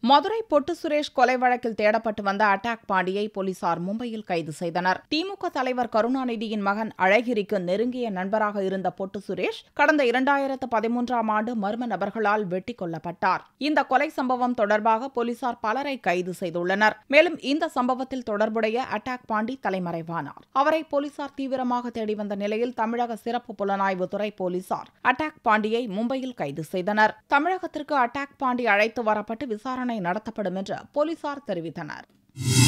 மதுரை பொட்டு சுரேஷ் கொலை வழக்கில் தேடப்பட்டு வந்த அட்டாக் பாண்டியை போலீசார் மும்பையில் கைது செய்தனர் திமுக தலைவர் கருணாநிதியின் மகன் அழகிரிக்கு நெருங்கிய நண்பராக இருந்த பொட்டு சுரேஷ் கடந்த இரண்டாயிரத்து பதிமூன்றாம் ஆண்டு மர்ம நபர்களால் வெட்டிக் கொல்லப்பட்டார் இந்த கொலை சம்பவம் தொடர்பாக போலீசார் பலரை கைது செய்துள்ளனர் மேலும் இந்த சம்பவத்தில் தொடர்புடைய அட்டாக் பாண்டி தலைமறைவானார் அவரை போலீசார் தீவிரமாக தேடி வந்த நிலையில் தமிழக சிறப்பு புலனாய்வு துறை போலீசார் அட்டாக் பாண்டியை மும்பையில் கைது செய்தனர் தமிழகத்திற்கு அட்டாக் பாண்டி அழைத்து வரப்பட்டு விசாரணை நடத்தப்படும் என்று போலீசார் தெரிவித்தனர்